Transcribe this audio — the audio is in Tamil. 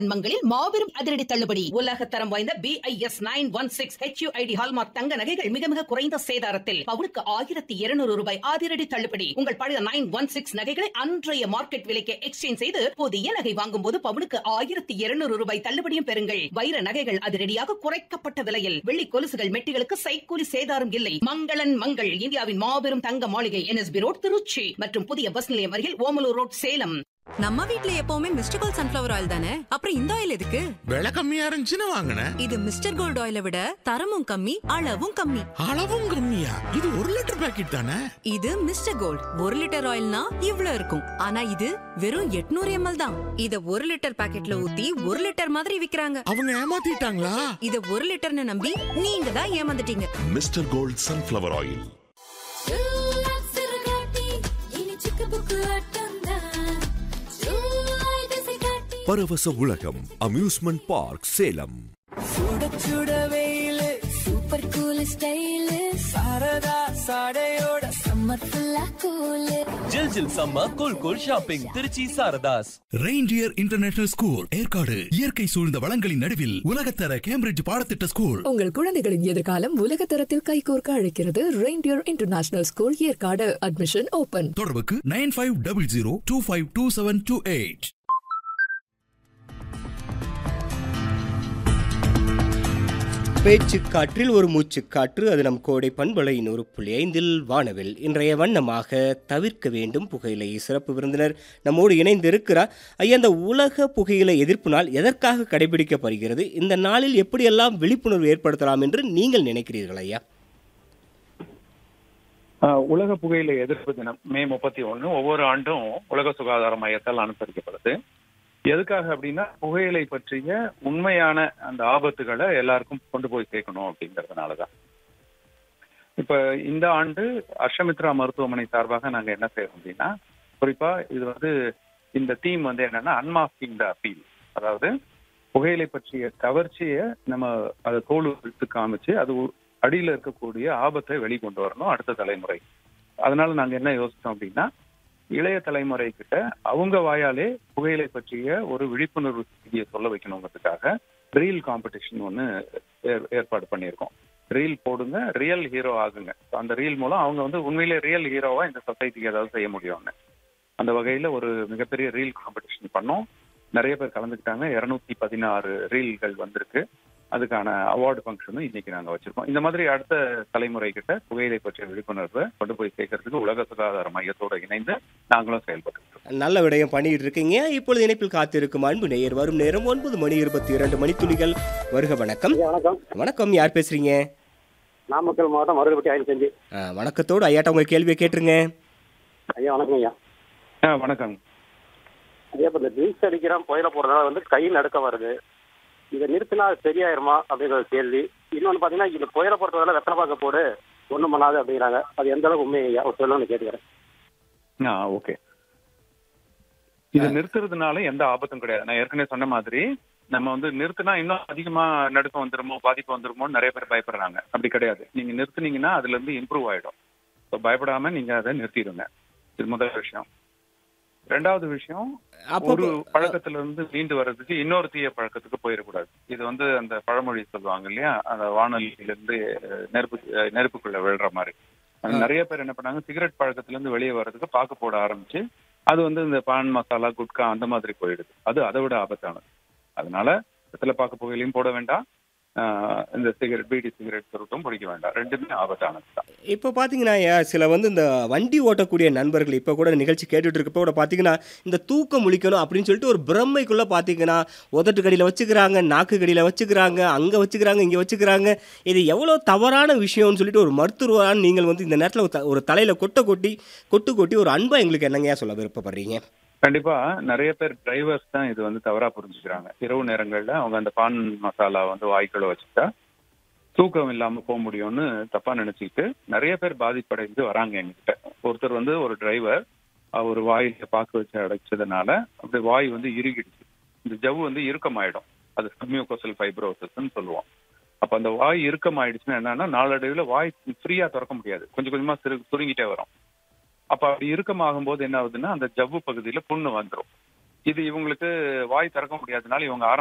மங்களில் மாபெரும் அதிரடி தள்ளுபடி உலக தரம் வாய்ந்த BIS nine one six HUID hallmark தங்க நகைகள் மிக மிக குறைந்த சேதாரத்தில் பவுனுக்கு ஆயிரத்தி இருநூறு ரூபாய் அதிரடி தள்ளுபடி உங்கள் பழைய நைன் ஒன் சிக்ஸ் நகைகளை அன்றைய மார்க்கெட் விலைக்கு எக்ஸ்சேஞ்ச் செய்து புதிய நகை வாங்கும் போது பவுனுக்கு ஆயிரத்தி இருநூறு ரூபாய் தள்ளுபடியும் பெறுங்கள் வைர நகைகள் அதிரடியாக குறைக்கப்பட்ட விலையில் வெள்ளி கொலுசுகள் மெட்டிகளுக்கு சைக்கூலி சேதாரம் இல்லை மங்களன் மங்கள் இந்தியாவின் மாபெரும் தங்க மாளிகை என்எஸ்பி ரோட் திருச்சி மற்றும் புதிய பஸ் நிலையம் அருகில் ஓமலூர் ரோட் சேலம் நம்ம வீட்ல எப்பவுமே மிஸ்டர் கோல்ட் சன்ஃபிளவர் ஆயில் தானே அப்புறம் இந்த ஆயில் எதுக்கு விலை கம்மியா இருந்துச்சுன்னு வாங்கினேன் இது மிஸ்டர் கோல்ட் ஆயிலை விட தரமும் கம்மி அளவும் கம்மி அளவும் கம்மியா இது ஒரு லிட்டர் பாக்கெட் தானே இது மிஸ்டர் கோல்ட் ஒரு லிட்டர் ஆயில்னா இவ்ளோ இருக்கும் ஆனா இது வெறும் 800 எம்எல் தான் இத ஒரு லிட்டர் பாக்கெட்ல ஊத்தி ஒரு லிட்டர் மாதிரி விக்கிறாங்க அவங்க ஏமாத்திட்டாங்களா இத ஒரு லிட்டர்னு நம்பி நீங்க தான் ஏமாந்துட்டீங்க மிஸ்டர் கோல்ட் சன்ஃப்ளவர் ஆயில் பரவச உலகம் அம்யூஸ்மெண்ட் பார்க் சேலம் சுட சுட வெயிலு சூப்பர் கூல் ஸ்டைலு சாரதா சாடையோட சம்மர் ஃபுல்லா கூலு ஜில் ஜில் சம்ம cool cool shopping Trichy Saradhas reindeer international school Yercaud இயற்கை சூழ்ந்த வளங்களின் நடுவில் உலகத்தர கேம்பிரிட்ஜ் பாடத்திட்ட ஸ்கூல் உங்கள் குழந்தைகளின் எதிர்காலம் உலக தரத்தில் கைகோர்க்க அழைக்கிறது reindeer international school Yercaud admission open தொடர்புக்கு nine five double zero two five two seven two eight பேச்சு காற்றில் ஒரு மூச்சு காற்று அது நம் கோடை பண்பலை நூறு புள்ளி ஐந்தில் வானவில் இன்றைய வண்ணமாக தவிர்க்க வேண்டும் புகையிலை சிறப்பு விருந்தினர் நம்மோடு இணைந்து இருக்கிறார் ஐயா இந்த உலக புகையிலை எதிர்ப்பு நாள் எதற்காக கடைபிடிக்கப்படுகிறது இந்த நாளில் எப்படியெல்லாம் விழிப்புணர்வு ஏற்படுத்தலாம் என்று நீங்கள் நினைக்கிறீர்கள் ஐயா ஆஹ் உலக புகையிலை எதிர்ப்பு தினம் மே முப்பத்தி ஒண்ணு ஒவ்வொரு ஆண்டும் உலக சுகாதார மையத்தால் அனுசரிக்கப்படுது எதுக்காக அப்படின்னா புகையிலை பற்றிய உண்மையான அந்த ஆபத்துகளை எல்லாருக்கும் கொண்டு போய் சேர்க்கணும் அப்படிங்கறதுனாலதான் இப்ப இந்த ஆண்டு அர்ஷமித்ரா மருத்துவமனை சார்பாக நாங்க என்ன செய்யறோம் அப்படின்னா குறிப்பா இது வந்து இந்த தீம் வந்து என்னன்னா அன்மாஸ்கிங் த அப்பீல் அதாவது புகையிலை பற்றிய கவர்ச்சியை நம்ம அதை தோல் விட்டு காமிச்சு அது ஒரு- அடியில இருக்கக்கூடிய ஆபத்தை வெளிக்கொண்டு வரணும் அடுத்த தலைமுறை அதனால நாங்க என்ன யோசிச்சோம் அப்படின்னா இளைய தலைமுறை கிட்ட அவங்க வாயாலே புகையிலை பற்றிய ஒரு விழிப்புணர்வு செய்தியை சொல்ல வைக்கணுங்கிறதுக்காக ரீல் காம்படிஷன் ஒன்று ஏற்பாடு பண்ணியிருக்கோம் ரீல் போடுங்க ரியல் ஹீரோ ஆகுங்க So, அந்த ரீல் மூலம் அவங்க வந்து உண்மையிலே ரியல் ஹீரோவா இந்த சொசைட்டிக்கு ஏதாவது செய்ய முடியும்னு அந்த வகையில ஒரு மிகப்பெரிய ரீல் காம்படிஷன் பண்ணோம் நிறைய பேர் கலந்துக்கிட்டாங்க இருநூத்தி பதினாறு ரீல்கள் வந்திருக்கு அதுக்கான அவார்டு ஃபங்க்ஷனும் இன்னைக்கு நாங்க வச்சிருக்கோம் இந்த மாதிரி அடுத்த தலைமுறை கிட்ட புகையிலை பற்றிய விழிப்புணர்வை கொண்டு போய் சேர்க்கறதுக்கு உலக சுகாதார மையத்தோட இணைந்து நாங்களும் செயல்பட்டு நல்ல விடயம் பண்ணிட்டு இருக்கீங்க இப்பொழுது இணைப்பில் காத்திருக்கும் அன்பு நேயர் வரும் நேரம் ஒன்பது மணி இருபத்தி இரண்டு மணித்துளிகள் வருக வணக்கம் வணக்கம் வணக்கம் யார் பேசுறீங்க நாமக்கல் மாவட்டம் மருதுபட்டி ஆயில் செஞ்சு ஆ, வணக்கத்தோடு ஐயாட்ட உங்க கேள்வியை கேட்டுருங்க ஐயா வணக்கம் ஐயா வணக்கம் ஐயா இப்போ இந்த ட்ரிங்க்ஸ் அடிக்கிறான் புயல போடுறதுனால வந்து கை நடுக்க வருது இதை நிறுத்தினா அது சரியாயிருமா அப்படிங்கிற ஒரு கேள்வி இன்னொன்று பார்த்தீங்கன்னா இந்த புயல போடுறதுனால வெத்தலை பார்க்க போடு ஒன்றும் பண்ணாது அப்படிங்கிறாங்க அது எந்த அளவுக்கு உண்மை ஐயா ஒரு சொல்லணும்னு கேட்டுக்கிறேன் ஆ ஓகே இது நிறுத்துறதுனால எந்த ஆபத்தும் கிடையாது நான் ஏற்கனவே சொன்ன மாதிரி நம்ம வந்து நிறுத்தினா இன்னும் அதிகமா நடுக்கம் வந்துருமோ பாதிப்பு வந்துருமோன்னு நிறைய பேர் பயப்படுறாங்க அப்படி கிடையாது நீங்க நிறுத்துனீங்கன்னா அதுல இருந்து இம்ப்ரூவ் ஆயிடும் ஸோ பயப்படாம நீங்க அதை நிறுத்திடுங்க இது முதல் விஷயம் ரெண்டாவது விஷயம் அப்போ- ஒரு பழக்கத்துல இருந்து மீண்டு வர்றதுக்கு இன்னொரு தீய பழக்கத்துக்கு போயிடக்கூடாது இது வந்து அந்த பழமொழி சொல்லுவாங்க இல்லையா அந்த வானொலியில இருந்து அஹ், நெருப்பு அஹ், நெருப்புக்குள்ள விழுற மாதிரி அது நிறைய பேர் என்ன பண்ணாங்க சிகரெட் பழக்கத்துல இருந்து வெளியே வர்றதுக்கு பாக்கு போட ஆரம்பிச்சு அது வந்து இந்த பான் மசாலா குட்கா அந்த மாதிரி போயிடுது அது அதை விட ஆபத்தானது அதனால வெத்தலை பாக்கு புகையிலையும் போட வேண்டாம் ஆஹ், இந்த சிகரெட் பீடி சிகரெட் சுருட்டும் பிடிக்க வேண்டாம் ரெண்டுமே ஆபத்தானது தான் இப்போ பார்த்தீங்கன்னா ஐயா, சில வந்து இந்த வண்டி ஓட்டக்கூடிய நண்பர்கள் இப்போ கூட நிகழ்ச்சி கேட்டுட்டு இருக்கப்போ கூட பார்த்தீங்கன்னா இந்த தூக்கம் முழிக்கணும் அப்படின்னு சொல்லிட்டு ஒரு பிரம்மைக்குள்ளே பார்த்தீங்கன்னா உதட்டு கடியில் வச்சுக்கிறாங்க நாக்கு கடியில் வச்சுக்கிறாங்க அங்கே வச்சுக்கிறாங்க இங்கே வச்சுக்கிறாங்க இது எவ்வளோ தவறான விஷயம்னு சொல்லிட்டு ஒரு மருத்துவரான நீங்கள் வந்து இந்த நேரத்தில் ஒரு த- ஒரு தலையில் கொட்டை கொட்டி கொட்டு கொட்டி ஒரு அன்பை எங்களுக்கு என்னங்கய்யா சொல்ல விருப்பப்படுறீங்க கண்டிப்பா நிறைய பேர் டிரைவர்ஸ் தான் இது வந்து தவறா புரிஞ்சுக்கிறாங்க இரவு நேரங்கள்ல அவங்க அந்த பான் மசாலா வந்து வாய்க்குள்ள வச்சுட்டா தூக்கம் இல்லாம போக முடியும்னு தப்பா நினைச்சுக்கிட்டு நிறைய பேர் பாதிப்படைந்து வராங்க எங்ககிட்ட ஒருத்தர் வந்து ஒரு டிரைவர் அவர் வாயில பாக்கு வச்சு அடைச்சதுனால அப்படியே வாய் வந்து இறுகிடுச்சு இந்த ஜவ்வு வந்து இறுக்கமாயிடும் அது மியூகோசல் ஃபைப்ரோசிஸ்ன்னு சொல்லுவோம் அப்ப அந்த வாய் இறுக்கமாயிடுச்சுன்னா என்னன்னா நாளடைவுல வாய் ஃப்ரீயா திறக்க முடியாது கொஞ்சம் கொஞ்சமா சிறு சுருங்கிட்டே வரும் அப்ப அப்படி இறுக்கமாகும் போது என்ன ஆகுதுன்னா அந்த ஜவ்வு பகுதியில புண்ணு வந்துடும் இது இவங்களுக்கு வாய் திறக்க முடியாதனால இவங்க